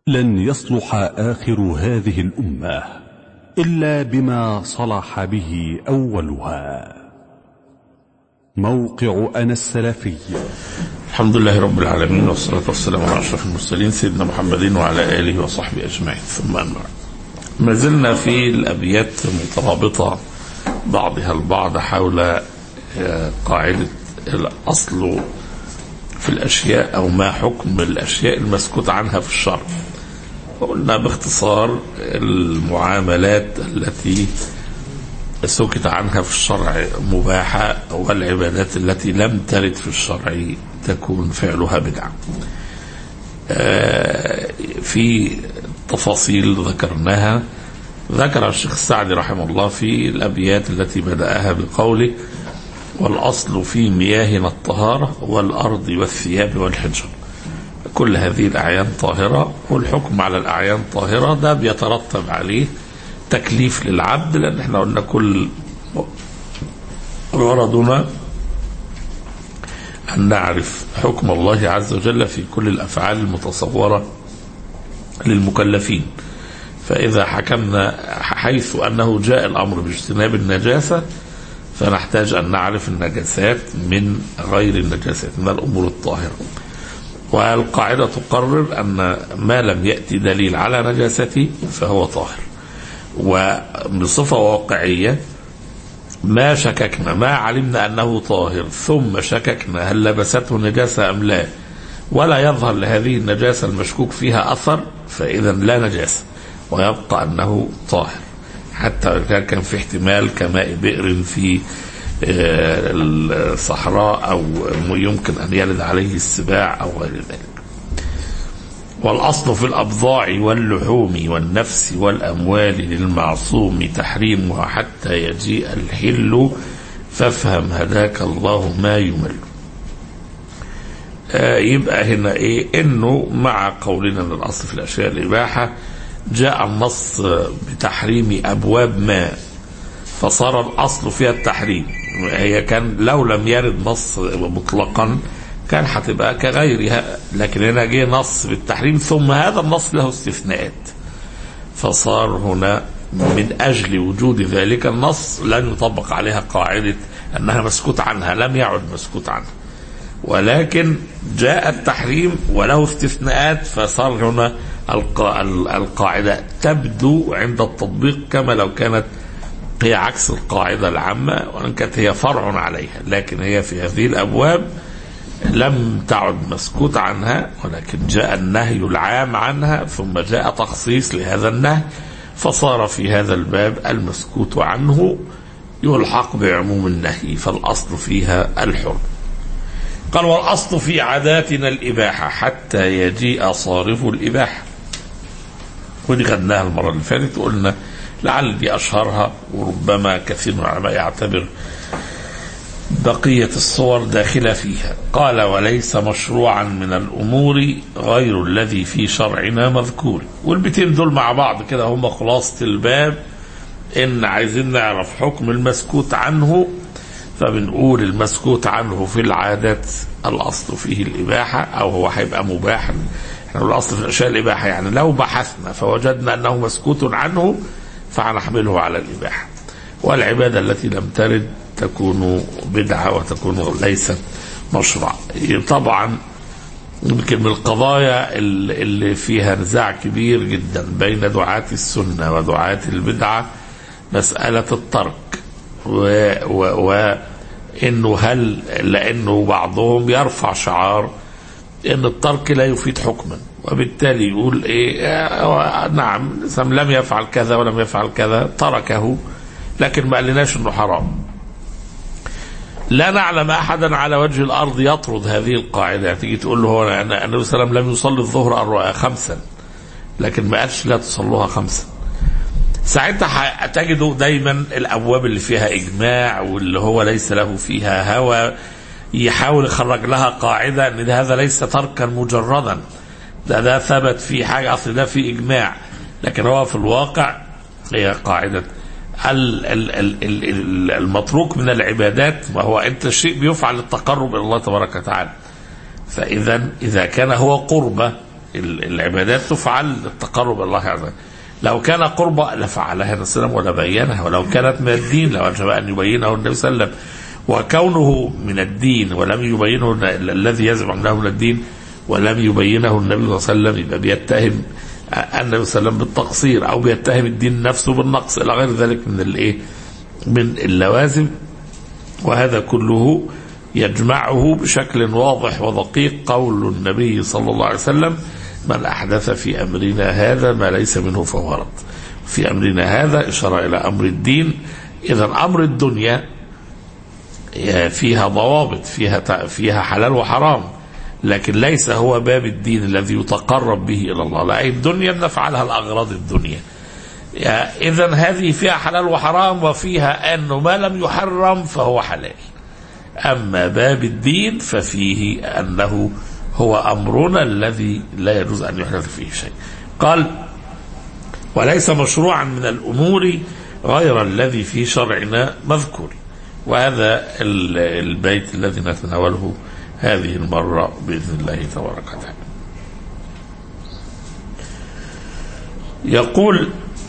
لن يصلح آخر هذه الأمة إلا بما صلح به أولها موقع أنا السلفي الحمد لله رب العالمين والصلاة والسلام على أشرف المرسلين سيدنا محمد وعلى آله وصحبه أجمعين ثم أما بعد. ما زلنا في الأبيات مترابطة بعضها البعض حول آه، قاعدة الأصل في الأشياء أو ما حكم الأشياء المسكوت عنها في الشرع قلنا باختصار المعاملات التي سكت عنها في الشرع مباحة والعبادات التي لم ترد في الشرع تكون فعلها بدعة آه، في تفاصيل ذكرناها ذكر الشيخ السعدي رحمه الله في الأبيات التي بدأها بقوله والأصل في مياهنا الطهارة والأرض والثياب والحجر كل هذه الأعيان طاهرة والحكم على الأعيان طاهرة ده بيترتب عليه تكليف للعبد لأن احنا قلنا كل غرضنا أن نعرف حكم الله عز وجل في كل الأفعال المتصورة للمكلفين فإذا حكمنا حيث أنه جاء الأمر باجتناب النجاسة فنحتاج أن نعرف النجاسات من غير النجاسات من الأمور الطاهرة والقاعدة تقرر أن ما لم يأتي دليل على نجاسته فهو طاهر وبصفة واقعية ما شككنا ما علمنا أنه طاهر ثم شككنا هل لبسته نجاسة أم لا ولا يظهر لهذه النجاسة المشكوك فيها أثر فإذا لا نجاسة ويبقى أنه طاهر حتى كان في احتمال كماء بئر في آه، الصحراء أو يمكن أن يلد عليه السباع أو غير ذلك والأصل في الأبضاع واللحوم والنفس والأموال للمعصوم تحريمها حتى يجيء الحل فافهم هداك الله ما يمل آه، يبقى هنا ايه انه مع قولنا ان الاصل في الاشياء الاباحه جاء النص بتحريم ابواب ما فصار الاصل فيها التحريم هي كان لو لم يرد نص مطلقا كان هتبقى كغيرها لكن هنا جه نص بالتحريم ثم هذا النص له استثناءات فصار هنا من اجل وجود ذلك النص لن يطبق عليها قاعده انها مسكوت عنها لم يعد مسكوت عنها ولكن جاء التحريم وله استثناءات فصار هنا القا- القاعدة تبدو عند التطبيق كما لو كانت هي عكس القاعدة العامة وإن كانت هي فرع عليها لكن هي في هذه الأبواب لم تعد مسكوت عنها ولكن جاء النهي العام عنها ثم جاء تخصيص لهذا النهي فصار في هذا الباب المسكوت عنه يلحق بعموم النهي فالأصل فيها الحرم قال والأصل في عاداتنا الإباحة حتى يجيء صارف الإباحة ودي خدناها المرة اللي فاتت وقلنا لعل دي أشهرها وربما كثير من العلماء يعتبر بقية الصور داخلة فيها قال وليس مشروعا من الأمور غير الذي في شرعنا مذكور والبيتين دول مع بعض كده هم خلاصة الباب إن عايزين نعرف حكم المسكوت عنه فبنقول المسكوت عنه في العادات الأصل فيه الإباحة أو هو هيبقى مباحا احنا بنقول الأصل في الأشياء الإباحة يعني لو بحثنا فوجدنا أنه مسكوت عنه فهنحمله على الإباحة والعبادة التي لم ترد تكون بدعة وتكون ليست مشروع طبعا يمكن من القضايا ال- اللي فيها نزاع كبير جدا بين دعاة السنة ودعاة البدعة مسألة الترك و, و, و انه هل لانه بعضهم يرفع شعار ان الترك لا يفيد حكما وبالتالي يقول ايه آه، نعم سم لم يفعل كذا ولم يفعل كذا تركه لكن ما قالناش انه حرام لا نعلم احدا على وجه الارض يطرد هذه القاعده يعني تيجي تقول له هو أنا- النبي صلى الله عليه وسلم لم يصلي الظهر أربعة- خمسا لكن ما قالش لا تصلوها خمسا ساعتها تجدوا دايما الابواب اللي فيها اجماع واللي هو ليس له فيها هوى يحاول يخرج لها قاعده ان هذا ليس تركا مجردا ده ده ثبت في حاجه اصل ده في اجماع لكن هو في الواقع هي قاعده ال- ال- ال- ال- ال- المتروك من العبادات ما هو انت الشيء بيفعل للتقرب الى الله تبارك وتعالى فاذا اذا كان هو قربه ال- العبادات تفعل للتقرب إلى الله عز وجل لو كان قربة لفعلها النبي صلى الله عليه وسلم ولا بينها ولو كانت من الدين لوجب أن يبينه النبي صلى الله عليه وسلم وكونه من الدين ولم يبينه ال- الذي يزعم أنه من الدين ولم يبينه النبي صلى الله عليه وسلم يبقى بيتهم النبي صلى الله عليه وسلم بالتقصير أو بيتهم الدين نفسه بالنقص إلى غير ذلك من الإيه من اللوازم وهذا كله يجمعه بشكل واضح ودقيق قول النبي صلى الله عليه وسلم من أحدث في أمرنا هذا ما ليس منه فهو رد في أمرنا هذا إشارة إلى أمر الدين إذا أمر الدنيا فيها ضوابط فيها فيها حلال وحرام لكن ليس هو باب الدين الذي يتقرب به إلى الله لا الدنيا نفعلها الأغراض الدنيا إذا هذه فيها حلال وحرام وفيها أنه ما لم يحرم فهو حلال أما باب الدين ففيه أنه هو أمرنا الذي لا يجوز أن يحدث فيه شيء قال وليس مشروعا من الأمور غير الذي في شرعنا مذكور وهذا ال- البيت الذي نتناوله هذه المرة بإذن الله تبارك وتعالى يقول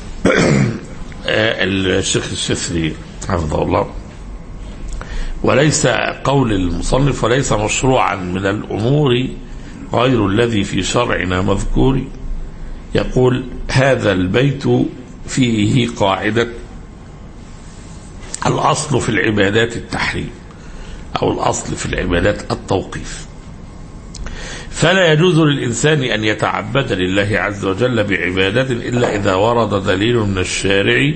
آه، الشيخ الشثري حفظه الله وليس قول المصنف وليس مشروعا من الأمور غير الذي في شرعنا مذكور يقول هذا البيت فيه قاعدة الأصل في العبادات التحريم أو الأصل في العبادات التوقيف فلا يجوز للإنسان أن يتعبد لله عز وجل بعبادة إلا إذا ورد دليل من الشارع ي-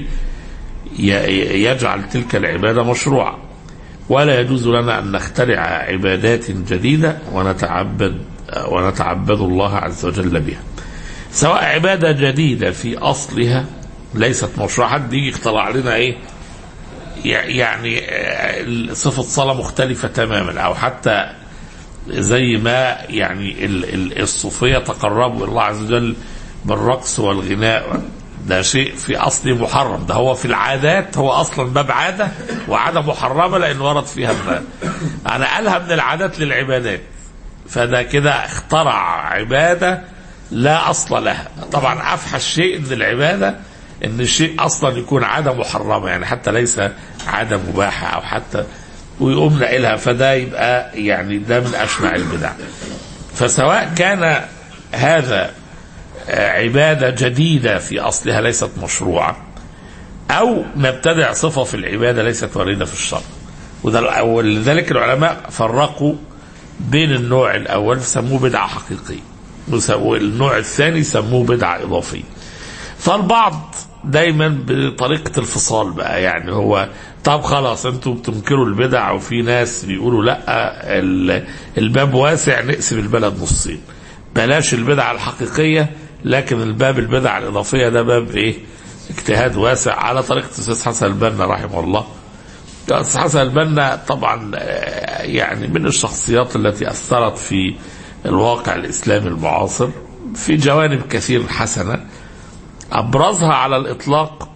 يجعل تلك العبادة مشروعة ولا يجوز لنا أن نخترع عبادات جديدة ونتعبد ونتعبد الله عز وجل بها سواء عبادة جديدة في أصلها ليست مشروعة حد يجي اخترع لنا إيه يعني آه، صفة صلاة مختلفة تماما أو حتى زي ما يعني ال- ال- الصوفية تقربوا إلى الله عز وجل بالرقص والغناء ده شيء في أصله محرم ده هو في العادات هو أصلا باب عادة وعادة محرمة لأن ورد فيها النار أنا قالها من العادات للعبادات فده كده اخترع عبادة لا أصل لها طبعا أفحش شيء من العبادة ان الشيء اصلا يكون عاده محرمه يعني حتى ليس عاده مباحه او حتى ويقوم ناقلها فده يبقى يعني ده من اشنع البدع فسواء كان هذا آه، عباده جديده في اصلها ليست مشروعه او نبتدع صفه في العباده ليست وارده في الشرع وده ولذلك العلماء فرقوا بين النوع الاول سموه بدعه حقيقيه والنوع الثاني سموه بدعه اضافيه فالبعض دايما بطريقة الفصال بقى يعني هو طب خلاص انتوا بتنكروا البدع وفي ناس بيقولوا لا ال- الباب واسع نقسم البلد نصين بلاش البدع الحقيقية لكن الباب البدع الإضافية ده باب ايه اجتهاد واسع على طريقة الأستاذ حسن البنا رحمه الله الأستاذ حسن البنا طبعا آه، يعني من الشخصيات التي أثرت في الواقع الإسلامي المعاصر في جوانب كثير حسنة أبرزها على الإطلاق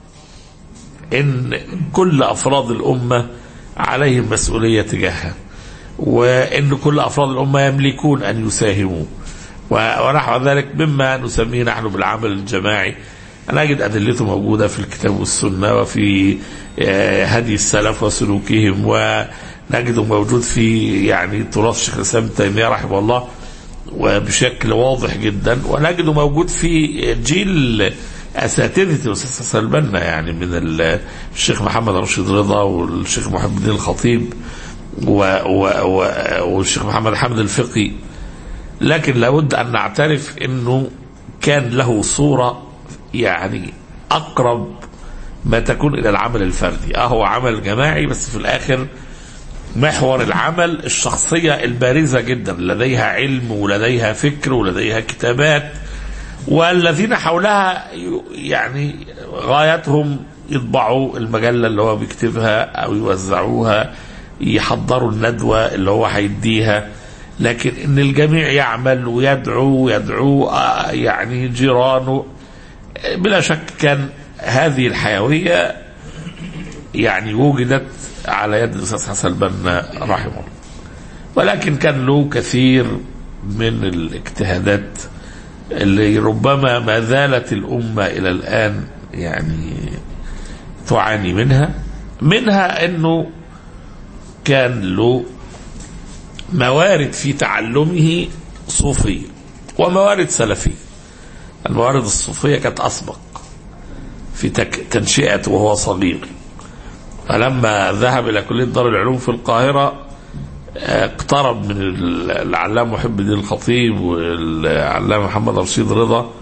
إن كل أفراد الأمة عليهم مسؤولية تجاهها وإن كل أفراد الأمة يملكون أن يساهموا و- ونحو ذلك مما نسميه نحن بالعمل الجماعي أنا أجد أدلته موجودة في الكتاب والسنة وفي آه، هدي السلف وسلوكهم ونجده موجود في يعني تراث شيخ الإسلام ابن تيمية رحمه الله وبشكل واضح جدا ونجده موجود في جيل اساتذه الاستاذ حسن البنا يعني من ال- الشيخ محمد رشيد رضا والشيخ محمد الدين الخطيب و و و والشيخ محمد حامد الفقي لكن لابد ان نعترف انه كان له صوره يعني اقرب ما تكون الى العمل الفردي اه هو عمل جماعي بس في الاخر محور العمل الشخصية البارزة جدا لديها علم ولديها فكر ولديها كتابات والذين حولها ي- يعني غايتهم يطبعوا المجلة اللي هو بيكتبها أو يوزعوها يحضروا الندوة اللي هو هيديها لكن إن الجميع يعمل ويدعو ويدعو آه، يعني جيرانه بلا شك كان هذه الحيوية يعني وجدت على يد الاستاذ حسن البنا رحمه الله ولكن كان له كثير من الاجتهادات اللي ربما ما زالت الأمة إلى الآن يعني تعاني منها منها أنه كان له موارد في تعلمه صوفية وموارد سلفية الموارد الصوفية كانت أسبق في تك... تنشئته وهو صغير فلما ذهب إلى كلية دار العلوم في القاهرة اقترب من العلامة محب الدين الخطيب والعلامة محمد رشيد رضا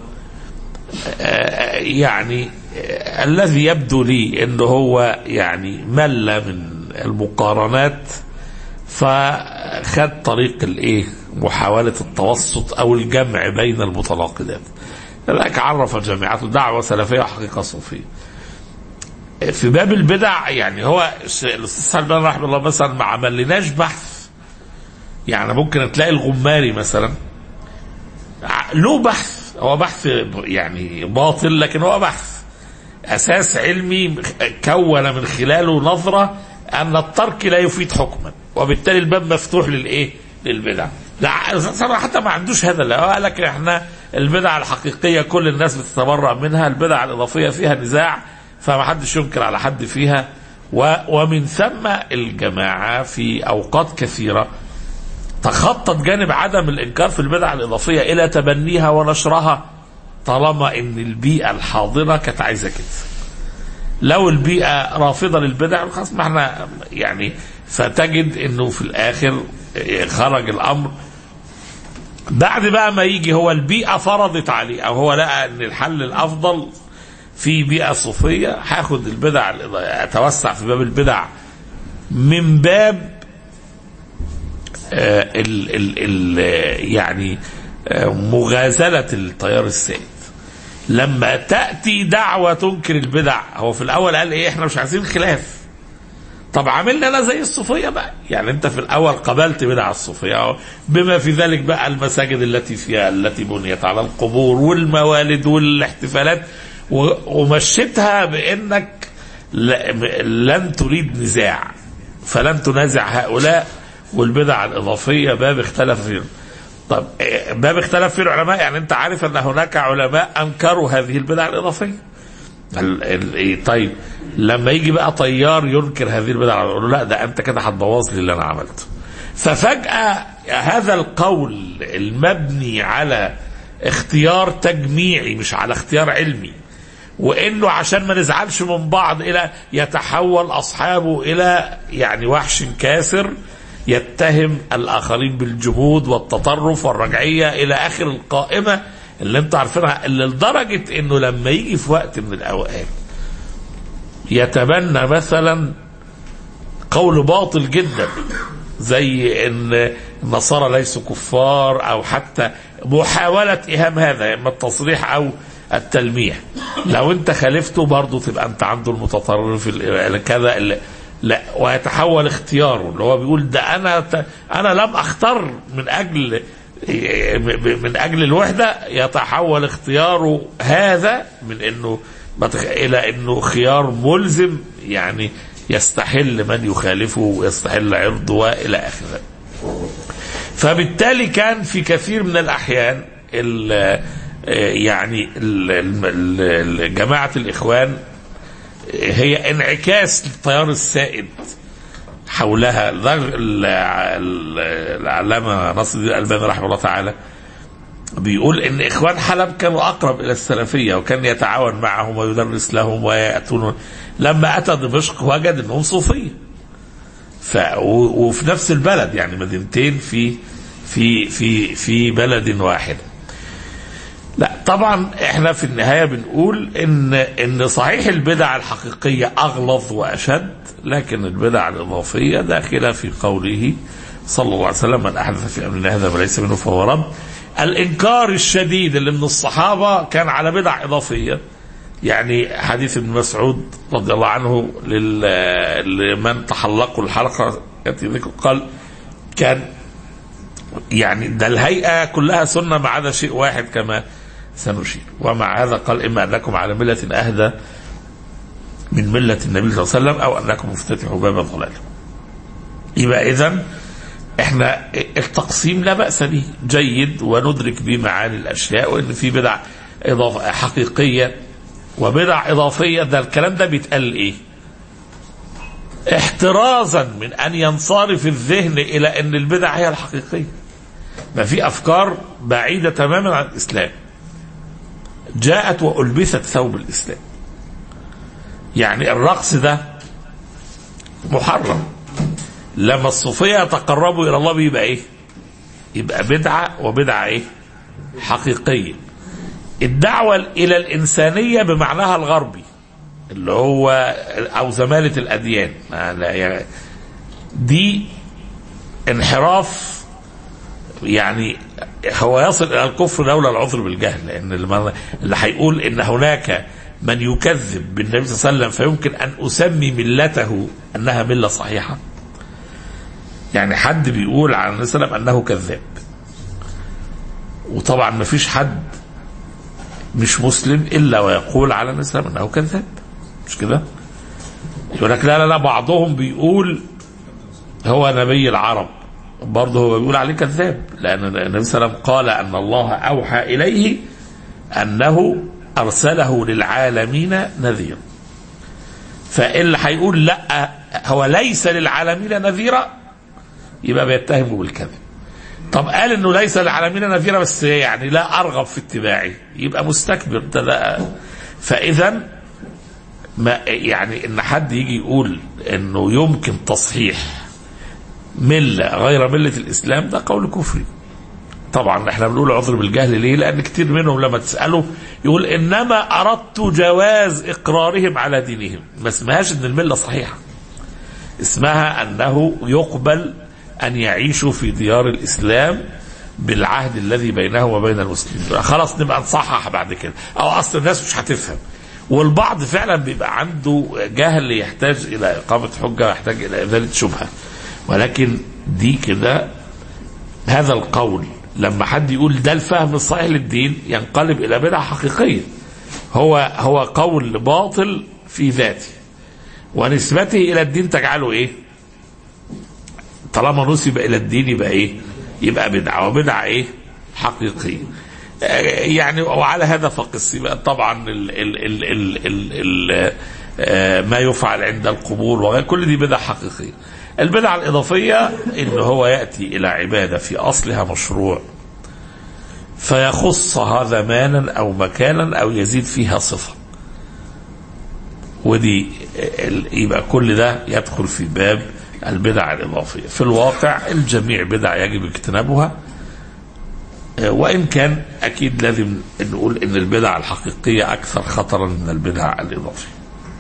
يعني الذي يبدو لي انه هو يعني مل من المقارنات فخد طريق الايه محاولة التوسط او الجمع بين المتناقضات لذلك عرف جامعته دعوة سلفية وحقيقة صوفية في باب البدع يعني هو الاستاذ سلمان رحمه الله مثلا ما عملناش بحث يعني ممكن تلاقي الغماري مثلا له بحث هو بحث يعني باطل لكن هو بحث اساس علمي كون من خلاله نظره ان الترك لا يفيد حكما وبالتالي الباب مفتوح للايه؟ للبدع لا حتى ما عندوش هذا لا قال لك احنا البدع الحقيقيه كل الناس بتتبرأ منها البدع الاضافيه فيها نزاع فما حدش ينكر على حد فيها ومن ثم الجماعه في اوقات كثيره تخطت جانب عدم الانكار في البدع الاضافيه الى تبنيها ونشرها طالما ان البيئه الحاضره كانت عايزه كده. لو البيئه رافضه للبدع خلاص ما احنا يعني فتجد انه في الاخر خرج الامر بعد بقى ما يجي هو البيئه فرضت عليه او هو لقى ان الحل الافضل في بيئه صوفيه هاخد البدع اتوسع في باب البدع من باب ال ال ال يعني مغازلة التيار السائد لما تأتي دعوة تنكر البدع هو في الأول قال إيه إحنا مش عايزين خلاف طب عاملنا أنا زي الصوفية بقى يعني أنت في الأول قبلت بدع الصوفية بما في ذلك بقى المساجد التي فيها التي بنيت على القبور والموالد والاحتفالات ومشيتها بأنك لن تريد نزاع فلن تنازع هؤلاء والبدع الإضافية باب اختلف فيه طب باب اختلف فيه العلماء يعني أنت عارف أن هناك علماء أنكروا هذه البدع الإضافية طيب لما يجي بقى طيار ينكر هذه البدع يقول له لا ده أنت كده هتبوظ لي اللي أنا عملته ففجأة هذا القول المبني على اختيار تجميعي مش على اختيار علمي وانه عشان ما نزعلش من بعض الى يتحول اصحابه الى يعني وحش كاسر يتهم الاخرين بالجهود والتطرف والرجعيه الى اخر القائمه اللي انتوا عارفينها اللي لدرجه انه لما يجي في وقت من الاوقات يتبنى مثلا قول باطل جدا زي ان النصارى ليسوا كفار او حتى محاوله ايهام هذا اما التصريح او التلميح لو انت خالفته برضه تبقى انت عنده المتطرف كذا اللي لا ويتحول اختياره اللي هو بيقول ده انا انا لم اختار من اجل من اجل الوحده يتحول اختياره هذا من انه الى انه خيار ملزم يعني يستحل من يخالفه ويستحل عرضه والى اخره. فبالتالي كان في كثير من الاحيان يعني جماعه الاخوان هي انعكاس للتيار السائد حولها العلامة ناصر الدين الألباني رحمه الله تعالى بيقول ان اخوان حلب كانوا اقرب الى السلفيه وكان يتعاون معهم ويدرس لهم وياتون لما اتى دمشق وجد انهم صوفيه ف وفي نفس البلد يعني مدينتين في في في في بلد واحد لا طبعا احنا في النهايه بنقول ان ان صحيح البدع الحقيقيه اغلظ واشد لكن البدع الاضافيه داخله في قوله صلى الله عليه وسلم من احدث في امرنا هذا ما ليس منه فهو رد الانكار الشديد اللي من الصحابه كان على بدع اضافيه يعني حديث ابن مسعود رضي الله عنه لمن تحلقوا الحلقه قال كان يعني ده الهيئه كلها سنه ما عدا شيء واحد كما سنشير ومع هذا قال إما أنكم على ملة أهدى من ملة النبي صلى الله عليه وسلم أو أنكم مفتتحوا باب الضلال يبقى إذا احنا التقسيم لا بأس به جيد وندرك به معاني الأشياء وإن في بدع إضافة حقيقية وبدع إضافية ده الكلام ده بيتقال إيه احترازا من أن ينصرف الذهن إلى أن البدع هي الحقيقية ما في أفكار بعيدة تماما عن الإسلام جاءت وألبست ثوب الإسلام يعني الرقص ده محرم لما الصوفية يتقربوا إلى الله بيبقى إيه يبقى بدعة وبدعة إيه حقيقية الدعوة إلى الإنسانية بمعناها الغربي اللي هو أو زمالة الأديان ما لا يعني دي انحراف يعني هو يصل إلى الكفر لولا العذر بالجهل لأن اللي اللي هيقول إن هناك من يكذب بالنبي صلى الله عليه وسلم فيمكن أن أسمي ملته أنها ملة صحيحة يعني حد بيقول عن النبي صلى الله عليه وسلم أنه كذاب وطبعا ما فيش حد مش مسلم إلا ويقول على النبي صلى الله عليه وسلم أنه كذاب مش كده يقول لك لا لا لا بعضهم بيقول هو نبي العرب برضه هو بيقول عليه كذاب لأن النبي صلى الله عليه وسلم قال أن الله أوحى إليه أنه أرسله للعالمين نذيرا فاللي هيقول لا هو ليس للعالمين نذيرا يبقى بيتهمه بالكذب طب قال انه ليس للعالمين نذيرا بس يعني لا ارغب في اتباعه يبقى مستكبر ده, ده فاذا ما يعني ان حد يجي يقول انه يمكن تصحيح مله غير مله الاسلام ده قول كفري طبعا احنا بنقول عذر بالجهل ليه؟ لان كتير منهم لما تساله يقول انما اردت جواز اقرارهم على دينهم، ما اسمهاش ان المله صحيحه. اسمها انه يقبل ان يعيشوا في ديار الاسلام بالعهد الذي بينه وبين المسلمين، خلاص نبقى نصحح بعد كده، او اصل الناس مش هتفهم. والبعض فعلا بيبقى عنده جهل يحتاج الى اقامه حجه يحتاج الى ازاله شبهه. ولكن دي كده هذا القول لما حد يقول ده الفهم الصحيح للدين ينقلب الى بدعه حقيقيه هو هو قول باطل في ذاته ونسبته الى الدين تجعله ايه طالما نسب الى الدين يبقى ايه يبقى بدعه وبدعه ايه حقيقيه يعني وعلى هذا فقس يبقى طبعا ال ال ال ال ال ال ما يفعل عند القبور وغير كل دي بدع حقيقيه البدعة الإضافية إن هو يأتي إلى عبادة في أصلها مشروع فيخصها زمانا أو مكانا أو يزيد فيها صفة ودي يبقى كل ده يدخل في باب البدع الإضافية في الواقع الجميع بدع يجب اجتنابها وإن كان أكيد لازم نقول إن البدع الحقيقية أكثر خطرا من البدع الإضافية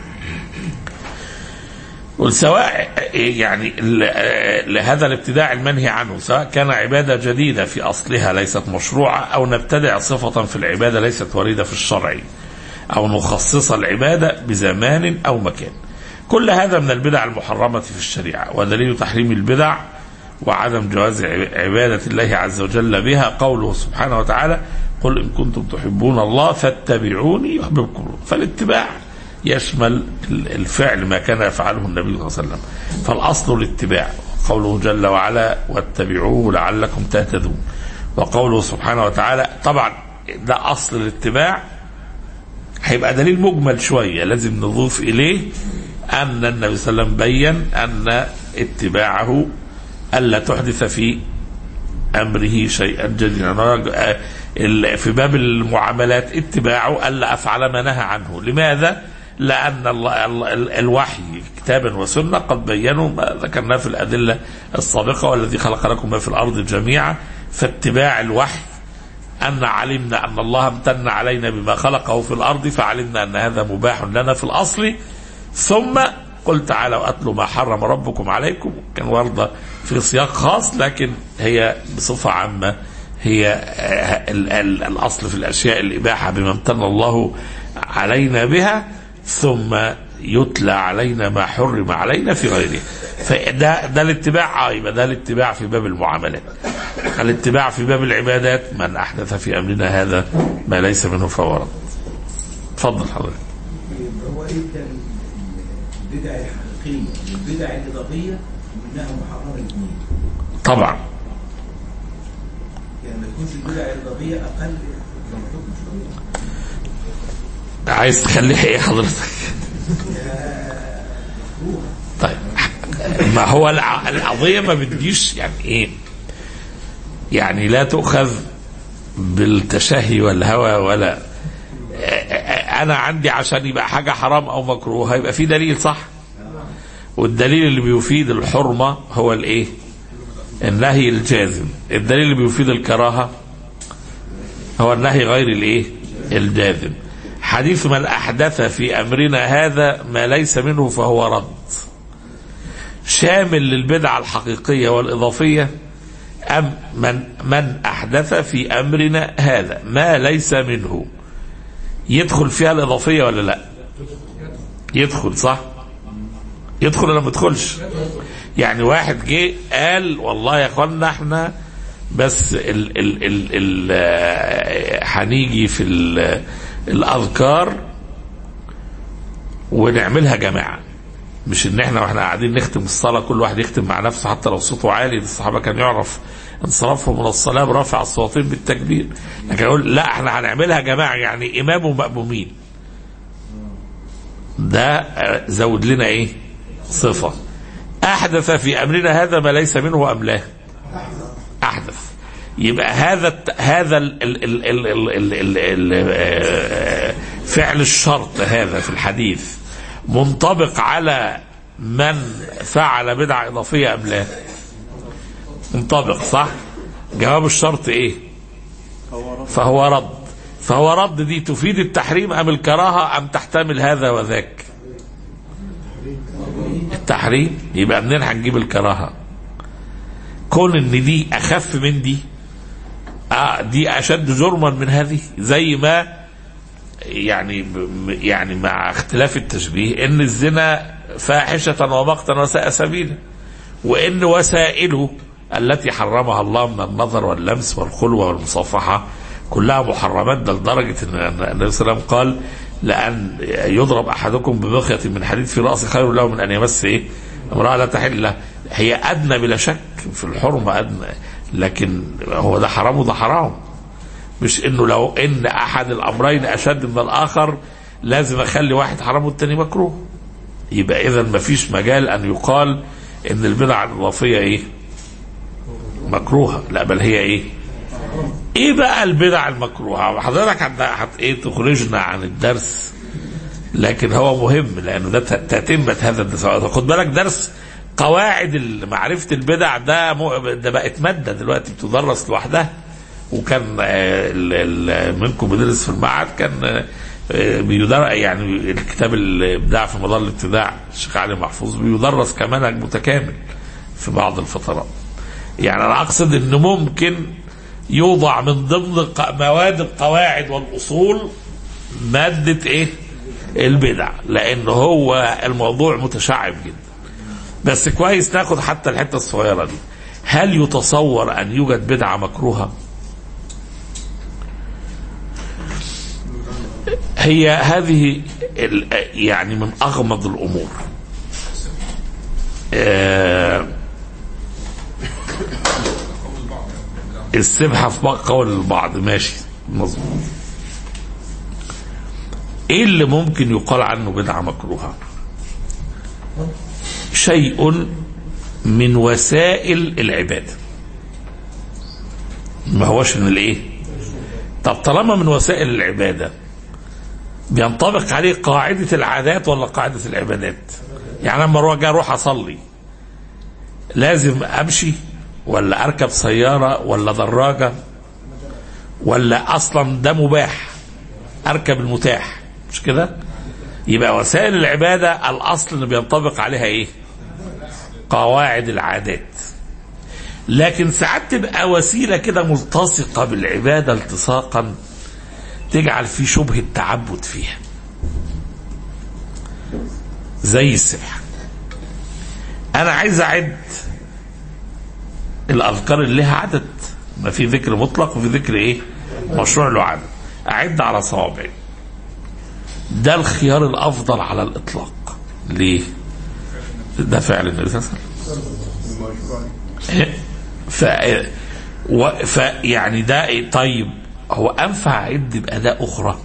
وسواء يعني لهذا الابتداع المنهي عنه سواء كان عبادة جديدة في أصلها ليست مشروعة أو نبتدع صفة في العبادة ليست واردة في الشرع أو نخصص العبادة بزمان أو مكان كل هذا من البدع المحرمة في الشريعة ودليل تحريم البدع وعدم جواز عبادة الله عز وجل بها قوله سبحانه وتعالى قل إن كنتم تحبون الله فاتبعوني يحببكم الله فالاتباع يشمل الفعل ما كان يفعله النبي صلى الله عليه وسلم فالأصل الاتباع قوله جل وعلا واتبعوه لعلكم تهتدون وقوله سبحانه وتعالى طبعا ده أصل الاتباع هيبقى دليل مجمل شوية لازم نضيف إليه أن النبي صلى الله عليه وسلم بين أن اتباعه ألا تحدث في أمره شيئا جديدا في باب المعاملات اتباعه ألا أفعل ما نهى عنه لماذا؟ لأن الوحي كتابا وسنة قد بينوا ما ذكرناه في الأدلة السابقة والذي خلق لكم ما في الأرض جميعا فاتباع الوحي أن علمنا أن الله امتن علينا بما خلقه في الأرض فعلمنا أن هذا مباح لنا في الأصل ثم قل تعالوا أتلوا ما حرم ربكم عليكم كان ورده في سياق خاص لكن هي بصفة عامة هي الأصل في الأشياء الإباحة بما امتن الله علينا بها ثم يتلى علينا ما حرم علينا في غيره فده ده الاتباع اه يبقى ده الاتباع في باب المعاملات الاتباع في باب العبادات من احدث في امرنا هذا ما ليس منه فهو رد اتفضل حضرتك هو ايه البدع الحقيقيه والبدع الاضافيه منها محرمه الاثنين طبعا يعني ما تكونش البدع الإضافية أقل لما تكون شوية عايز تخليها ايه حضرتك طيب ما هو الع- القضية ما بتجيش يعني ايه يعني لا تؤخذ بالتشهي والهوى ولا انا عندي عشان يبقى حاجة حرام او مكروه هيبقى في دليل صح والدليل اللي بيفيد الحرمة هو الايه النهي الجازم الدليل اللي بيفيد الكراهة هو النهي غير الايه الجازم حديث من احدث في امرنا هذا ما ليس منه فهو رد شامل للبدعه الحقيقيه والاضافيه ام من من احدث في امرنا هذا ما ليس منه يدخل فيها الاضافيه ولا لا يدخل صح يدخل ولا ما يدخلش يعني واحد جه قال والله يا اخوانا احنا بس ال ال ال ال آه، هنيجي في ال- الاذكار ونعملها جماعه مش ان احنا واحنا قاعدين نختم الصلاه كل واحد يختم مع نفسه حتى لو صوته عالي الصحابه كان يعرف انصرافهم من الصلاه برفع الصوتين بالتكبير لكن اقول لا احنا هنعملها جماعه يعني امام ومأمومين ده آه، زود لنا ايه صفه احدث في امرنا هذا ما ليس منه ام لا احدث يبقى هذا الت- هذا ال ال ال ال ال ال ال ال فعل الشرط هذا في الحديث منطبق على من فعل بدعة إضافية أم لا منطبق صح جواب الشرط إيه فهو رد فهو رد دي تفيد التحريم أم الكراهة أم تحتمل هذا وذاك التحريم يبقى منين هنجيب الكراهه كون ان دي اخف من دي آه دي اشد جرما من هذه زي ما يعني يعني مع اختلاف التشبيه ان الزنا فاحشه ومقتا وساء سبيلا وان وسائله التي حرمها الله من النظر واللمس والخلوه والمصافحه كلها محرمات ده لدرجه ان النبي صلى الله عليه وسلم قال لان يضرب احدكم بمخية من حديد في راسه خير له من ان يمس ايه امراه لا تحل له هي ادنى بلا شك في الحرمه ادنى لكن هو ده حرام وده حرام مش انه لو ان احد الامرين اشد من الاخر لازم اخلي واحد حرام والتاني مكروه يبقى اذا ما فيش مجال ان يقال ان البدع الاضافيه ايه مكروهه لا بل هي ايه ايه بقى البدع المكروهه حضرتك هت هت ايه تخرجنا عن الدرس لكن هو مهم لانه ده ت- تتمه هذا الدرس خد بالك درس قواعد ال- معرفه البدع ده م- ده بقت ماده دلوقتي بتدرس لوحدها وكان آه، ال- ال- منكم بيدرس في المعهد كان آه، بيدر يعني الكتاب الابداع في مظل الابتداع الشيخ علي محفوظ بيدرس كمنهج متكامل في بعض الفترات يعني انا اقصد ان ممكن يوضع من ضمن ق- مواد القواعد والاصول ماده ايه البدع لان هو الموضوع متشعب جدا بس كويس ناخد حتى الحته الصغيره دي هل يتصور ان يوجد بدعه مكروهه هي هذه ال- يعني من اغمض الامور آه، السبحه في قول البعض ماشي مظبوط ايه اللي ممكن يقال عنه بدعه مكروهه شيء من وسائل العباده ما هوش من الايه طب طالما من وسائل العباده بينطبق عليه قاعده العادات ولا قاعده العبادات يعني لما اروح أجي اروح اصلي لازم امشي ولا اركب سياره ولا دراجه ولا اصلا ده مباح اركب المتاح مش كده يبقى وسائل العباده الاصل اللي بينطبق عليها ايه قواعد العادات لكن ساعات تبقى وسيله كده ملتصقه بالعباده التصاقا تجعل في شبهه تعبد فيها زي السبحه انا عايز اعد الاذكار اللي لها عدد ما في ذكر مطلق وفي ذكر ايه مشروع له عدد اعد على صوابعي ده الخيار الافضل على الاطلاق ليه ده فعل النبي صلى الله عليه وسلم إيه؟ ف و... ف يعني ده إيه؟ طيب هو انفع اعد باداء اخرى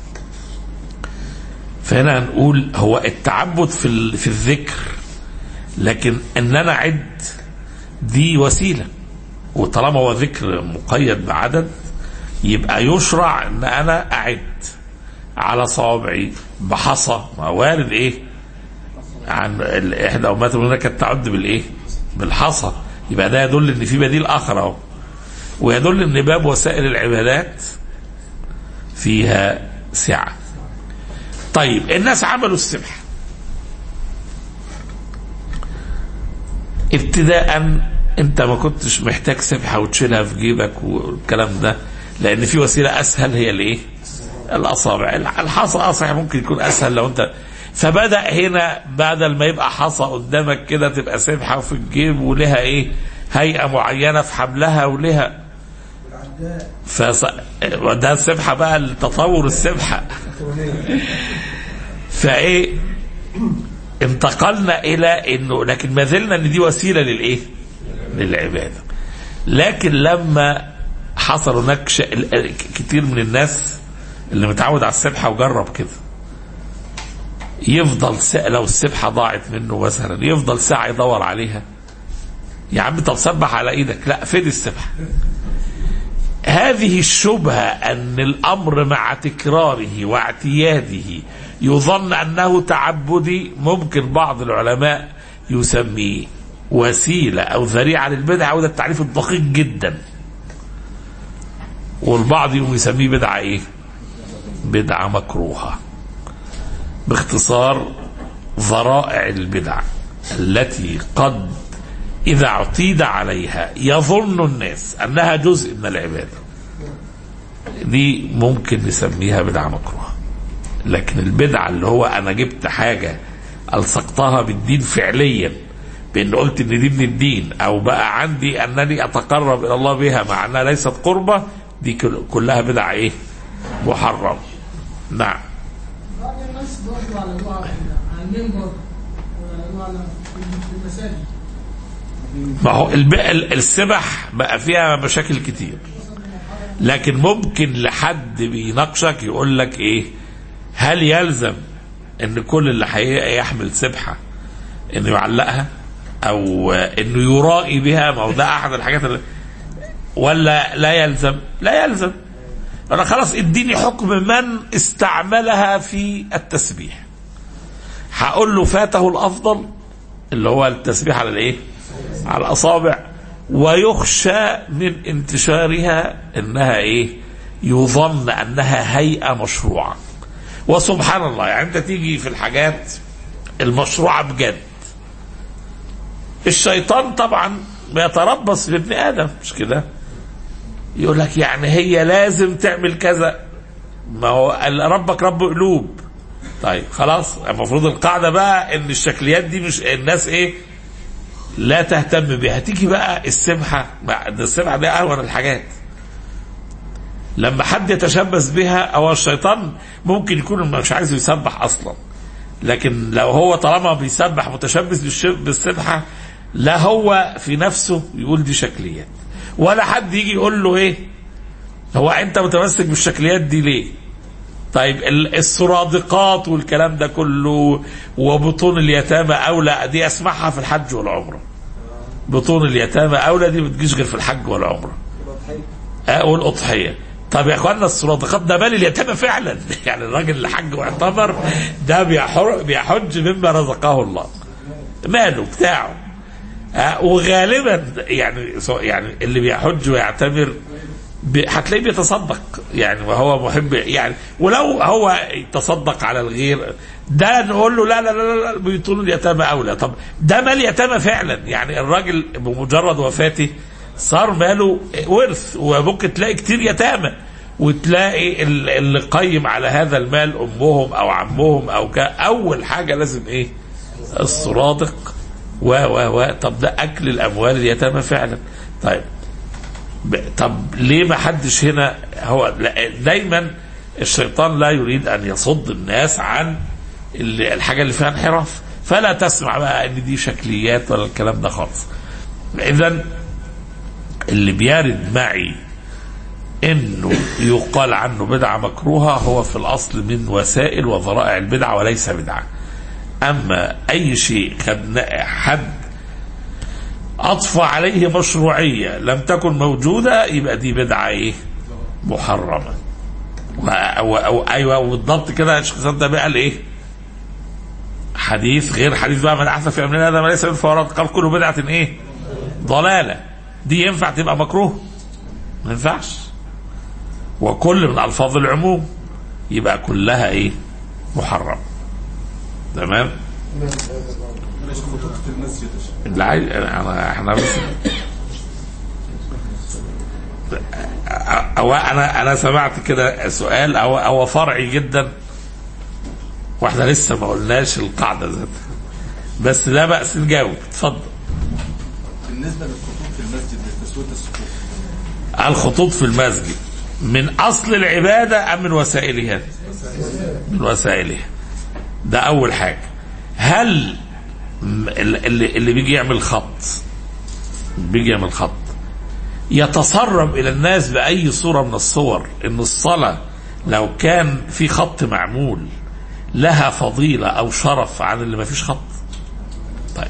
فهنا هنقول هو التعبد في ال... في الذكر لكن ان انا اعد دي وسيله وطالما هو ذكر مقيد بعدد يبقى يشرع ان انا اعد على صوابعي بحصى ما وارد ايه عن ال- احدى امهات المؤمنين كانت تعد بالايه بالحصى يبقى ده يدل ان في بديل اخر اهو ويدل ان باب وسائل العبادات فيها سعه طيب الناس عملوا السبحه ابتداء انت ما كنتش محتاج سبحه وتشيلها في جيبك والكلام ده لان في وسيله اسهل هي الايه؟ الاصابع الحصى اصح ممكن يكون اسهل لو انت فبدا هنا بدل ما يبقى حصى قدامك كده تبقى سبحه في الجيب ولها ايه؟ هيئه معينه في حبلها ولها فص... ده السبحه بقى التطور السبحه فايه انتقلنا الى انه لكن ما زلنا ان دي وسيله للايه؟ للعباده. لكن لما حصل هناك ش... كتير من الناس اللي متعود على السبحه وجرب كده يفضل س... لو السبحه ضاعت منه مثلا يفضل ساعه يدور عليها يا عم طب سبح على ايدك لا فين السبحه هذه الشبهه ان الامر مع تكراره واعتياده يظن انه تعبدي ممكن بعض العلماء يسميه وسيله او ذريعه للبدعه وده التعريف الدقيق جدا والبعض يقوم يسميه بدعه ايه؟ بدعه مكروهه باختصار ذرائع البدع التي قد اذا اعتيد عليها يظن الناس انها جزء من العباده دي ممكن نسميها بدعه مكروهه لكن البدعه اللي هو انا جبت حاجه الصقتها بالدين فعليا بان قلت ان دي من الدين او بقى عندي انني اتقرب الى الله بها مع انها ليست قربه دي كل- كلها بدع ايه؟ محرم نعم بعض الناس برضه على دعاء على المنبر وعلى دعاء في المساجد ما هو الب... ال- السبح بقى فيها مشاكل كتير لكن ممكن لحد بيناقشك يقول لك ايه هل يلزم ان كل اللي حي- يحمل سبحه انه يعلقها او انه يرائي بها ما هو ده احد الحاجات اللي ولا لا يلزم لا يلزم انا خلاص اديني حكم من استعملها في التسبيح هقول له فاته الافضل اللي هو التسبيح على الايه على الاصابع ويخشى من انتشارها انها ايه يظن انها هيئه مشروعه وسبحان الله يعني انت تيجي في الحاجات المشروعه بجد الشيطان طبعا بيتربص بابن ادم مش كده يقول لك يعني هي لازم تعمل كذا ما هو ال- ربك رب قلوب طيب خلاص المفروض القاعده بقى ان الشكليات دي مش الناس ايه لا تهتم بها تيجي بقى السبحه بقى ده السبحه دي اهون الحاجات لما حد يتشبث بها او الشيطان ممكن يكون مش عايز يسبح اصلا لكن لو هو طالما بيسبح متشبث بالش- بالسبحه لا هو في نفسه يقول دي شكليات ولا حد يجي يقول له ايه هو انت متمسك بالشكليات دي ليه طيب ال- السرادقات والكلام ده كله وبطون اليتامى اولى دي اسمعها في الحج والعمره بطون اليتامى اولى دي ما بتجيش غير في الحج والعمره آه والاضحيه طب يا اخوانا السرادقات ده مال اليتامى فعلا يعني الراجل اللي حج واعتمر ده بيحر- بيحج مما رزقه الله ماله بتاعه آه وغالبا يعني سو- يعني اللي بيحج ويعتمر ب- هتلاقيه بيتصدق يعني وهو محب يعني ولو هو يتصدق على الغير ده نقول له لا لا لا لا بيطول اليتامى اولى طب ده مال يتامى فعلا يعني الراجل بمجرد وفاته صار ماله ورث وممكن تلاقي كتير يتامى وتلاقي ال- اللي قيم على هذا المال امهم او عمهم او كا اول حاجه لازم ايه السرادق و و و طب ده اكل الاموال اليتامى فعلا طيب ب- طب ليه ما حدش هنا هو لا- دايما الشيطان لا يريد ان يصد الناس عن ال- الحاجه اللي فيها انحراف فلا تسمع بقى ان دي شكليات ولا الكلام ده خالص اذا اللي بيرد معي انه يقال عنه بدعه مكروهه هو في الاصل من وسائل وذرائع البدعه وليس بدعه اما اي شيء خد حد اضفى عليه مشروعيه لم تكن موجوده يبقى دي بدعه ايه محرمه و- أو أو ايوه وبالضبط كده الشيخ سعد ده قال ايه حديث غير حديث بقى من احسن في امرنا هذا ما ليس من فورات قال كل بدعه ايه ضلاله دي ينفع تبقى مكروه ما ينفعش وكل من الفاظ العموم يبقى كلها ايه محرم تمام بلاش خطوط في المسجد يا شيخ. اللي عايز انا احنا بس أو انا انا سمعت كده سؤال او او فرعي جدا واحنا لسه ما قلناش القاعده ذاتها بس لا باس نجاوب اتفضل بالنسبه للخطوط في المسجد لتسويه الصفوف الخطوط في المسجد من اصل العباده ام من وسائلها؟ من وسائلها. ده اول حاجه. هل م- اللي, اللي بيجي يعمل خط بيجي يعمل خط يتسرب الى الناس باي صوره من الصور ان الصلاه لو كان في خط معمول لها فضيله او شرف عن اللي ما فيش خط. طيب.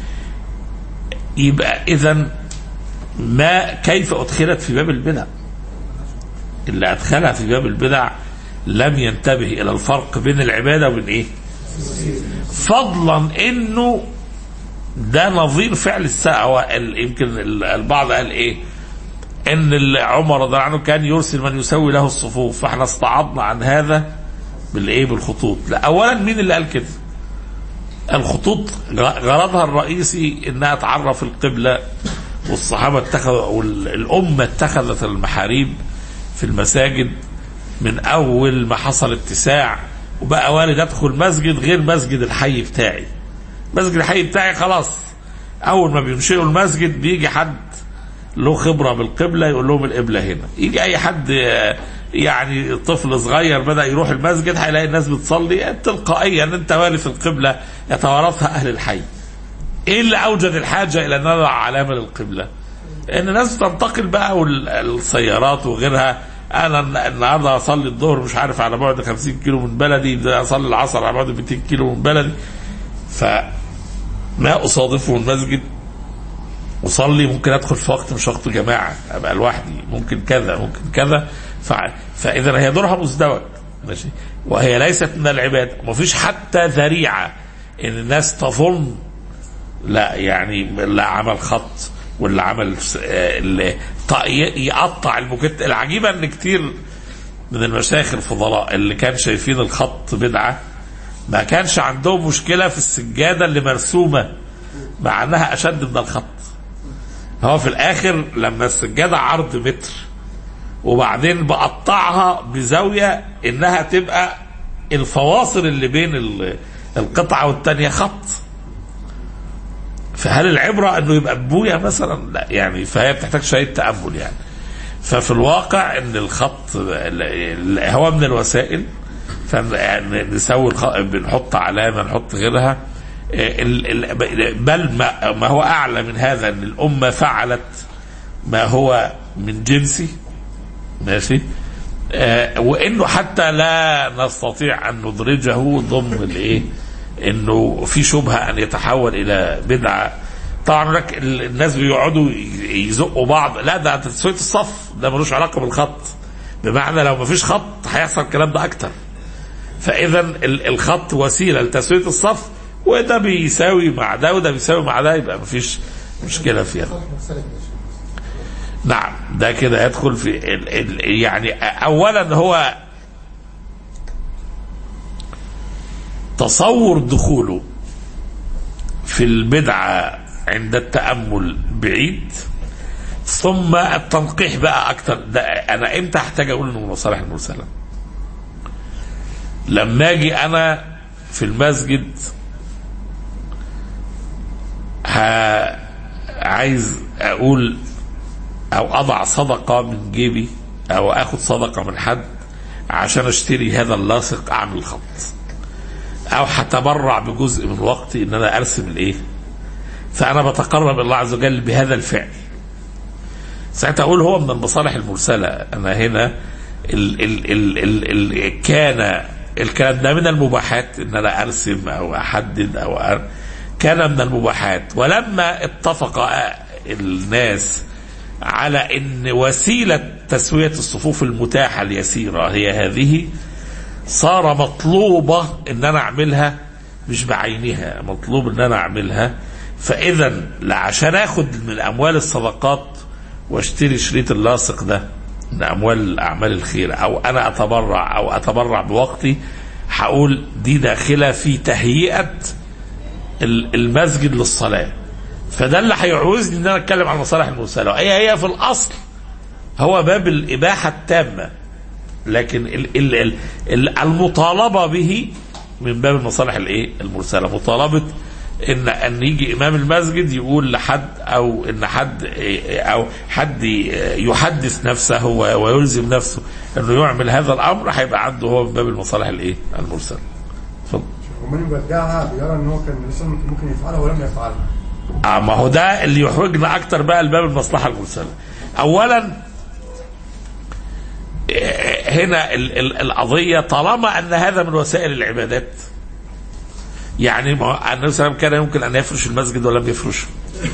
يبقى اذا ما كيف أدخلت في باب البدع اللي أدخلها في باب البدع لم ينتبه إلى الفرق بين العبادة وبين إيه فضلا إنه ده نظير فعل الساعة يمكن ال- البعض قال إيه إن ال- عمر رضي الله عنه كان يرسل من يسوي له الصفوف فإحنا استعضنا عن هذا بالإيه بالخطوط لا أولا مين اللي قال كده الخطوط غرضها الرئيسي انها تعرف القبله والصحابه اتخذوا او الامه اتخذت المحاريب في المساجد من اول ما حصل اتساع وبقى وارد ادخل مسجد غير مسجد الحي بتاعي مسجد الحي بتاعي خلاص اول ما بينشئوا المسجد بيجي حد له خبره بالقبله يقول لهم القبله هنا يجي اي حد آه، يعني طفل صغير بدا يروح المسجد هيلاقي الناس بتصلي تلقائيا انت وارث القبله يتوارثها اهل الحي ايه اللي اوجد الحاجه الى ان نضع علامه للقبله ان الناس بتنتقل بقى والسيارات وغيرها انا الن- النهارده اصلي الظهر مش عارف على بعد 50 كيلو من بلدي ده اصلي العصر على بعد 200 كيلو من بلدي فما اصادفه المسجد اصلي ممكن ادخل في وقت مش وقت جماعه ابقى لوحدي ممكن كذا ممكن كذا ف... فاذا هي دورها مزدوج ماشي وهي ليست من العباده مفيش حتى ذريعه ان الناس تظن لا يعني اللي عمل خط واللي عمل س- آه، اللي ط- ي- يقطع الموجات العجيبه ان كتير من المشايخ الفضلاء اللي كان شايفين الخط بدعه ما كانش عندهم مشكله في السجاده اللي مرسومه مع انها اشد من الخط هو في الاخر لما السجاده عرض متر وبعدين بقطعها بزاويه انها تبقى الفواصل اللي بين ال- القطعه والتانيه خط فهل العبره انه يبقى بويا مثلا لا يعني فهي بتحتاج شويه تامل يعني ففي الواقع ان الخط ال- ال- هو من الوسائل فنسوي الخ... بنحط علامه نحط غيرها ال- ال- بل ما, ما هو اعلى من هذا ان الامه فعلت ما هو من جنسي ماشي آه، وانه حتى لا نستطيع ان ندرجه ضمن الايه انه في شبهه ان يتحول الى بدعه طبعا هناك ال- الناس بيقعدوا ي- يزقوا بعض لا ده تسويه الصف ده ملوش علاقه بالخط بمعنى لو ما فيش خط هيحصل الكلام ده اكتر فاذا ال- الخط وسيله لتسويه الصف وده بيساوي مع ده وده بيساوي مع ده يبقى مفيش مشكله فيها نعم ده كده يدخل في ال ال يعني اولا هو تصور دخوله في البدعه عند التامل بعيد ثم التنقيح بقى اكتر ده انا امتى احتاج اقول انه من مصالح المرسله لما اجي انا في المسجد ها عايز اقول او اضع صدقه من جيبي او اخد صدقه من حد عشان اشتري هذا اللاصق اعمل خط او هتبرع بجزء من وقتي ان انا ارسم الايه فانا بتقرب الى الله عز وجل بهذا الفعل ساعتها اقول هو من المصالح المرسله انا هنا ال ال ال ال ال كان الكلام ده من المباحات ان انا ارسم او احدد او أر كان من المباحات ولما اتفق الناس على ان وسيله تسويه الصفوف المتاحه اليسيره هي هذه صار مطلوبه ان انا اعملها مش بعينها مطلوب ان انا اعملها فاذا لا عشان اخد من اموال الصدقات واشتري شريط اللاصق ده من اموال اعمال الخير او انا اتبرع او اتبرع بوقتي هقول دي داخله في تهيئه ال- المسجد للصلاه فده اللي هيعوزني ان انا اتكلم عن المصالح المرسله هي هي في الاصل هو باب الاباحه التامه لكن ال ال ال ال المطالبه به من باب المصالح الايه المرسله مطالبه ان ان يجي امام المسجد يقول لحد او ان حد او حد يحدث نفسه و- ويلزم نفسه انه يعمل هذا الامر هيبقى عنده هو من باب المصالح الايه المرسله اتفضل ومن يبدعها بيرى ان هو كان لسه ممكن يفعلها ولم يفعلها آه، ما هو ده اللي يحوجنا اكتر بقى لباب المصلحه المرسله. اولا آه، هنا ال- ال- القضيه طالما ان هذا من وسائل العبادات يعني ما هو النبي صلى الله عليه وسلم كان يمكن ان يفرش المسجد ولم يفرشه.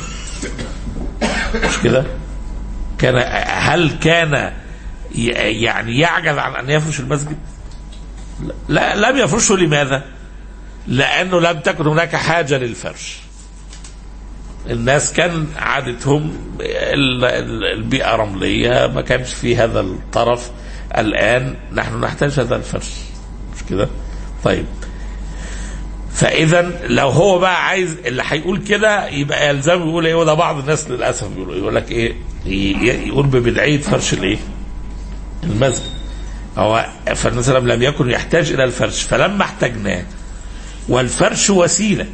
مش كده؟ كان هل كان ي- يعني يعجز عن ان يفرش المسجد؟ لا لم يفرشه لماذا؟ لانه لم تكن هناك حاجه للفرش. الناس كان عادتهم ال- ال- البيئة رملية ما كانش في هذا الطرف الآن نحن نحتاج هذا الفرش مش كده طيب فإذا لو هو بقى عايز اللي هيقول كده يبقى يلزم يقول ايه وده بعض الناس للأسف يقول يقول لك ايه ي- يقول ببدعية فرش الايه المسجد هو فالنبي صلى الله عليه وسلم لم يكن يحتاج إلى الفرش فلما احتجناه والفرش وسيله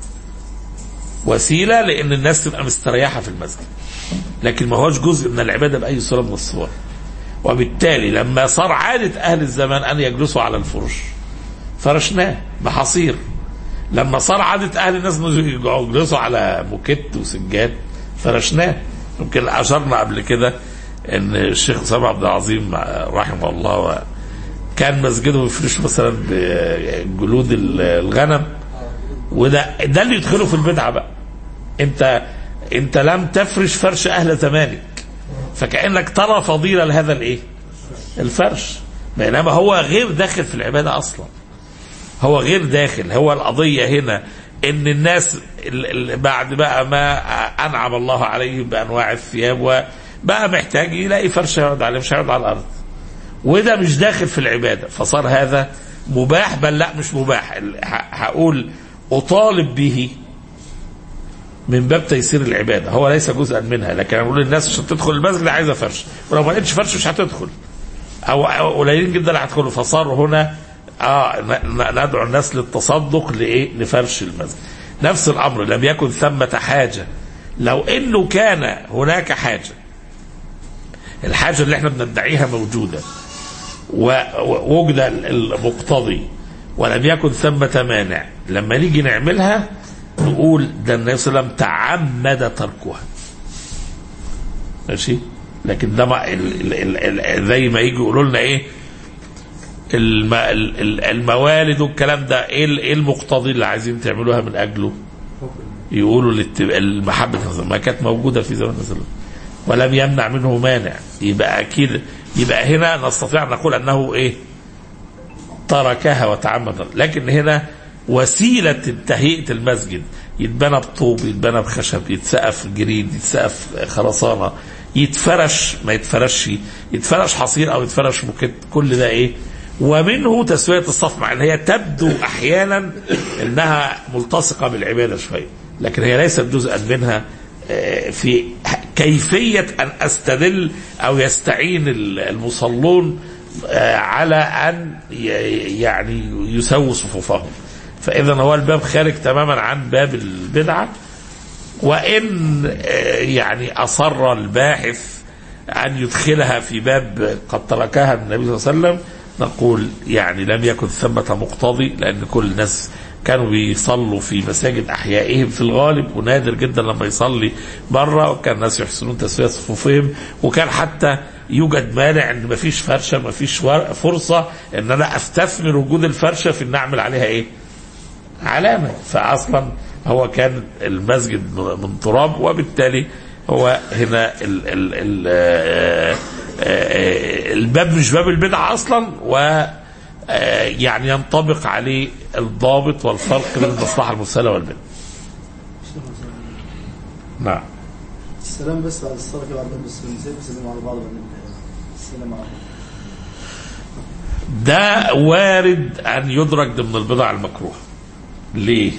وسيله لان الناس تبقى مستريحه في المسجد لكن ما هوش جزء من العباده باي صوره من الصور وبالتالي لما صار عاده اهل الزمان ان يجلسوا على الفرش فرشناه بحصير لما صار عاده اهل الناس إنه يجلسوا على موكيت وسجاد فرشناه يمكن اشرنا قبل كده ان الشيخ سامع عبد العظيم رحمه الله كان مسجده يفرش مثلا بجلود الغنم وده ده اللي يدخله في البدعه بقى انت انت لم تفرش فرش اهل زمانك فكانك ترى فضيله لهذا الايه الفرش بينما هو غير داخل في العباده اصلا هو غير داخل هو القضيه هنا ان الناس ال- ال- بعد بقى ما انعم الله عليهم بانواع الثياب وبقى محتاج يلاقي فرش يقعد عليه مش هيقعد على الارض وده مش داخل في العباده فصار هذا مباح بل لا مش مباح ال- ه- هقول اطالب به من باب تيسير العباده هو ليس جزءا منها لكن انا بقول للناس عشان تدخل المسجد عايزه فرش ولو ما لقيتش فرش مش هتدخل او أو قليلين جدا اللي هيدخلوا فصار هنا اه ن- ن- ندعو الناس للتصدق لايه؟ لفرش المسجد. نفس الامر لم يكن ثمة حاجه لو انه كان هناك حاجه الحاجه اللي احنا بندعيها موجوده و- ووجد ال- المقتضي ولم يكن ثمة مانع لما نيجي نعملها نقول ده النبي صلى الله عليه وسلم تعمد تركها ماشي لكن ده ما ال- ال- ال- ال- زي ما يجوا يقولوا لنا ايه الم ال- ال- الموالد والكلام ده ايه ال- ايه المقتضي اللي عايزين تعملوها من اجله يقولوا الاتب- المحبة ما كانت موجودة في زمن الرسول ولم يمنع منه مانع يبقى اكيد يبقى هنا نستطيع ان نقول انه ايه تركها وتعمد لكن هنا وسيلة تهيئة المسجد يتبنى بطوب يتبنى بخشب يتسقف جريد يتسقف خرسانة يتفرش ما يتفرش يتفرش حصير او يتفرش موكيت كل ده ايه ومنه تسوية الصف مع ان هي تبدو احيانا انها ملتصقة بالعبادة شوية لكن هي ليست جزءا منها آه، في كيفية ان استدل او يستعين المصلون آه، على ان ي- يعني يسووا صفوفهم فاذا هو الباب خارج تماما عن باب البدعه وان آه، يعني اصر الباحث ان يدخلها في باب قد تركها النبي صلى الله عليه وسلم نقول يعني لم يكن ثمة مقتضي لان كل الناس كانوا بيصلوا في مساجد احيائهم في الغالب ونادر جدا لما يصلي بره وكان الناس يحسنون تسويه صفوفهم وكان حتى يوجد مانع ان مفيش فرشه مفيش ور- فرصه ان انا استثمر وجود الفرشه في ان اعمل عليها ايه؟ علامه فاصلا هو كان المسجد من تراب وبالتالي هو هنا ال ال ال آه، آه، الباب مش باب البدعه اصلا و آه، يعني ينطبق عليه الضابط والفرق بين المصلحه المرسله والبدعه. نعم. السلام بس بعد الصلاة كده بعد ما بس ازاي بيسلموا على بعض بعدين السلام عليكم ده وارد ان يدرك ضمن البضع المكروهه ليه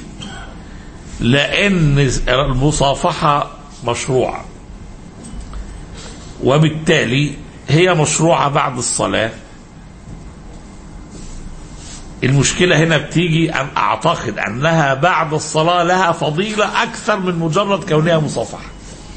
لان المصافحه مشروعه وبالتالي هي مشروعه بعد الصلاه المشكله هنا بتيجي ان اعتقد انها بعد الصلاه لها فضيله اكثر من مجرد كونها مصافحه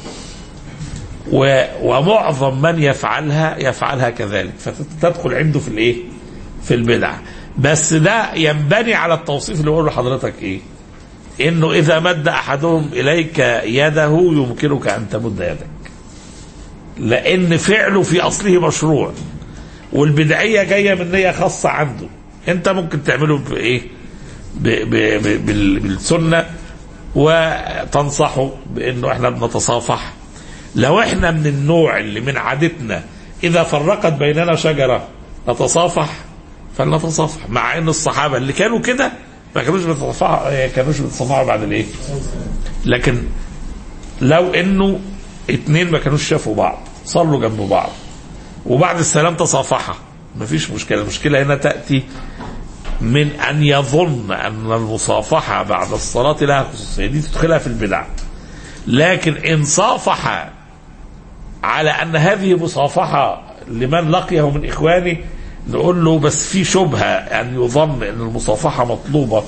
و- ومعظم من يفعلها يفعلها كذلك فتدخل عنده في الايه في البدع بس ده ينبني على التوصيف اللي بقوله لحضرتك ايه انه اذا مد احدهم اليك يده يمكنك ان تمد يدك لان فعله في اصله مشروع والبدعيه جايه من نيه خاصه عنده انت ممكن تعمله بايه ب ب ب بال- بالسنه وتنصحه بانه احنا بنتصافح لو احنا من النوع اللي من عادتنا اذا فرقت بيننا شجره نتصافح فلنتصافح مع ان الصحابه اللي كانوا كده ما كانوش بيتصافحوا كانوش بيتصافحوا بعد الايه لكن لو انه اتنين ما كانوش شافوا بعض صلوا جنب بعض وبعد السلام تصافحا مفيش مشكله المشكله هنا تاتي من ان يظن ان المصافحه بعد الصلاه لها خصوصيه دي تدخلها في البدع لكن ان صافح على ان هذه مصافحه لمن لقيه من اخوانه نقول له بس في شبهه ان يظن ان المصافحه مطلوبه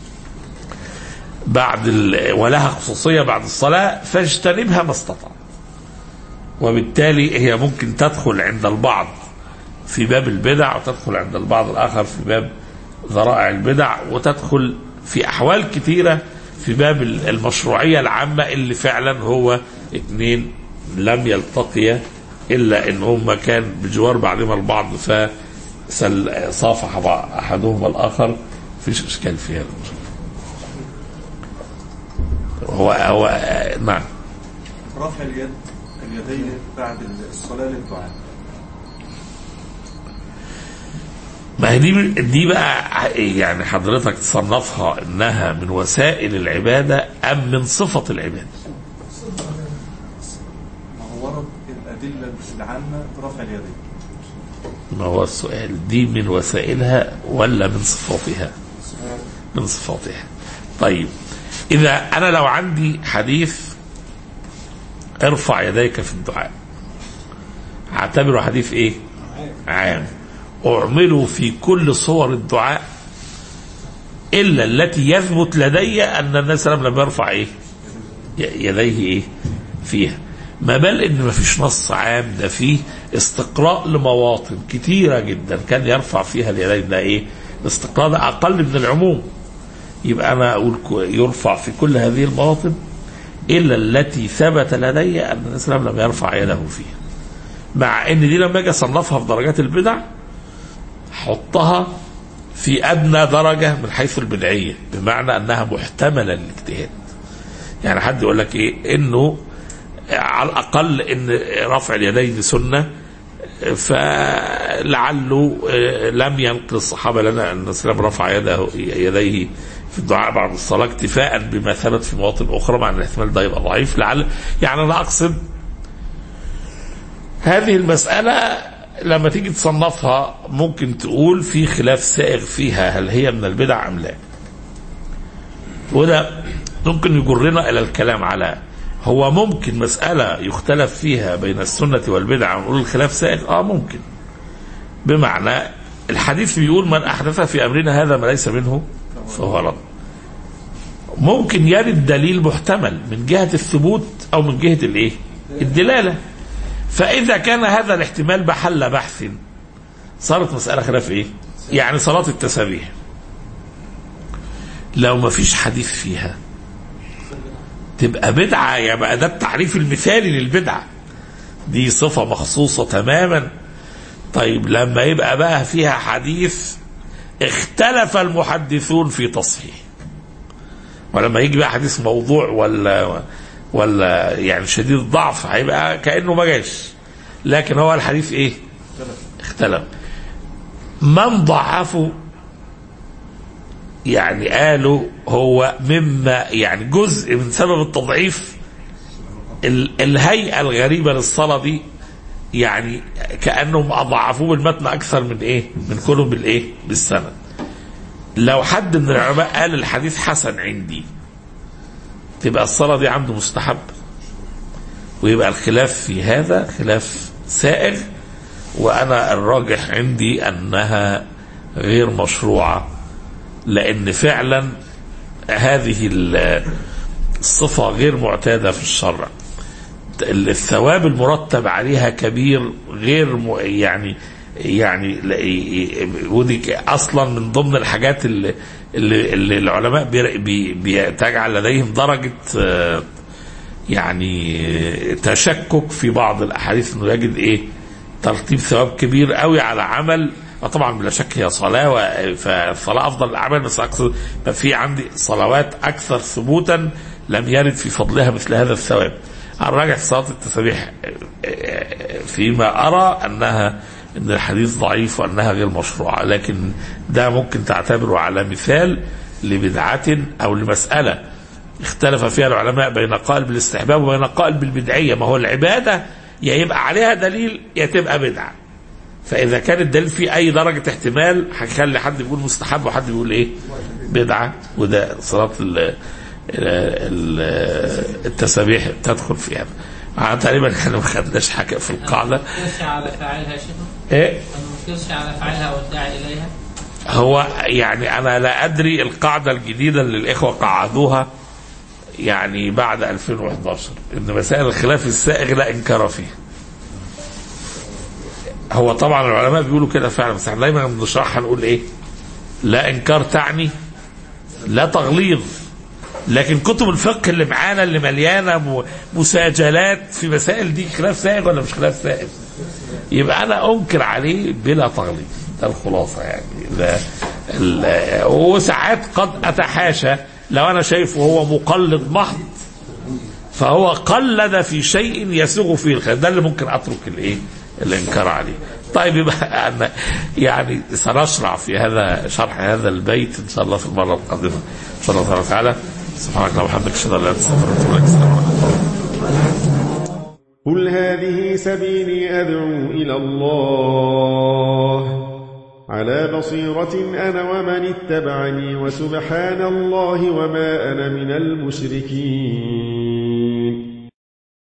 بعد ال... ولها خصوصيه بعد الصلاه فاجتنبها ما استطاع وبالتالي هي ممكن تدخل عند البعض في باب البدع وتدخل عند البعض الاخر في باب ذرائع البدع وتدخل في احوال كثيره في باب المشروعيه العامه اللي فعلا هو اثنين لم يلتقيا الا ان هما كان بجوار بعضهما البعض فصافح احدهما الاخر فيش اشكال في هذا هو هو نعم رفع اليد اليدين بعد الصلاة للدعاء ما هي دي دي بقى يعني حضرتك تصنفها انها من وسائل العباده ام من صفه العباده؟ ما هو ورد الأدلة العامة رفع اليدين ما هو السؤال دي من وسائلها ولا من صفاتها؟ من صفاتها. طيب اذا انا لو عندي حديث ارفع يديك في الدعاء هعتبره حديث ايه؟ عام اعمله في كل صور الدعاء الا التي يثبت لدي ان النبي صلى الله عليه وسلم لم يرفع ايه؟ ي- يديه ايه؟ فيها ما بال ان ما فيش نص عام ده فيه استقراء لمواطن كتيره جدا كان يرفع فيها اليدين ده ايه؟ الاستقراء ده اقل من العموم يبقى انا اقول كو- يرفع في كل هذه المواطن الا التي ثبت لدي ان النبي صلى الله عليه وسلم لم يرفع يده فيها مع ان دي لما اجي اصنفها في درجات البدع حطها في ادنى درجه من حيث البدعيه بمعنى انها محتمله للاجتهاد يعني حد يقول لك ايه انه على الاقل ان رفع اليدين سنه فلعله آه، لم ينقل الصحابه لنا ان الاسلام رفع يده يديه في الدعاء بعد الصلاه اكتفاء بما ثبت في مواطن اخرى مع ان الاحتمال ده يبقى ضعيف لعل يعني انا اقصد هذه المسألة لما تيجي تصنفها ممكن تقول في خلاف سائغ فيها هل هي من البدع أم لا وده ممكن يجرنا إلى الكلام على هو ممكن مسألة يختلف فيها بين السنة والبدع ونقول الخلاف سائغ اه ممكن بمعنى الحديث بيقول من أحدث في أمرنا هذا ما ليس منه فهو رد ممكن يرد دليل محتمل من جهة الثبوت أو من جهة الإيه الدلالة فإذا كان هذا الاحتمال محل بحث صارت مسألة خلاف إيه؟ يعني صلاة التسابيح لو ما فيش حديث فيها تبقى بدعة يبقى ده التعريف المثالي للبدعة دي صفة مخصوصة تماما طيب لما يبقى بقى فيها حديث اختلف المحدثون في تصحيح ولما يجي بقى حديث موضوع ولا ولا يعني شديد الضعف هيبقى كانه ما جاش لكن هو الحديث ايه؟ اختلف من ضعفوا يعني قالوا هو مما يعني جزء من سبب التضعيف ال- الهيئه الغريبه للصلاه دي يعني كانهم اضعفوه بالمتن اكثر من ايه؟ من كونهم بالايه؟ بالسند. لو حد من العلماء قال الحديث حسن عندي تبقى الصلاه دي عنده مستحب ويبقى الخلاف في هذا خلاف سائغ وانا الراجح عندي انها غير مشروعه لان فعلا هذه ال- الصفه غير معتاده في الشرع الثواب المرتب عليها كبير غير م- يعني يعني لا- ودي اصلا من ضمن الحاجات اللي, اللي, اللي العلماء بي- بي- بتجعل لديهم درجه آه، يعني تشكك في بعض الاحاديث انه يجد ايه ترتيب ثواب كبير قوي على عمل طبعا بلا شك هي صلاه و- فالصلاه افضل الاعمال بس اقصد ما في عندي صلوات اكثر ثبوتا لم يرد في فضلها مثل هذا الثواب الراجح في صلاه التسابيح فيما ارى انها ان الحديث ضعيف وانها غير مشروعه لكن ده ممكن تعتبره على مثال لبدعه او لمساله اختلف فيها العلماء بين قائل بالاستحباب وبين قائل بالبدعيه ما هو العباده يا يبقى عليها دليل يا تبقى بدعه فاذا كان الدليل فيه اي درجه احتمال هيخلي حد بيقول مستحب وحد بيقول ايه بدعه وده صلاه ال- ال- ال- التسابيح تدخل في هذا آه، تقريبا احنا ما خدناش حاجه في القاعده ما ننكرش على فاعلها شيخ ايه ما ننكرش على فاعلها والداعي اليها هو يعني انا لا ادري القاعده الجديده اللي الاخوه قعدوها يعني بعد 2011 ان مسائل الخلاف السائغ لا انكار فيها هو طبعا العلماء بيقولوا كده فعلا بس احنا دايما بنشرحها نقول ايه لا انكار تعني لا تغليظ لكن كتب الفقه اللي معانا اللي مليانه م- مساجلات في مسائل دي خلاف سائغ ولا مش خلاف سائغ يبقى انا انكر عليه بلا تغليظ ده الخلاصه يعني ده ال- وساعات قد اتحاشى لو انا شايفه هو مقلد محض فهو قلد في شيء يسوغ فيه الخير ده اللي ممكن اترك الايه الانكار عليه طيب يبقى أنا يعني سنشرع في هذا شرح هذا البيت ان شاء الله في المره القادمه ان شاء الله تبارك وتعالى سبحانك اللهم وبحمدك اشهد ان لا اله الا انت استغفرك واتوب اليك السلام عليكم قل هذه سبيلي أدعو إلى الله على بصيرة أنا ومن اتبعني وسبحان الله وما أنا من المشركين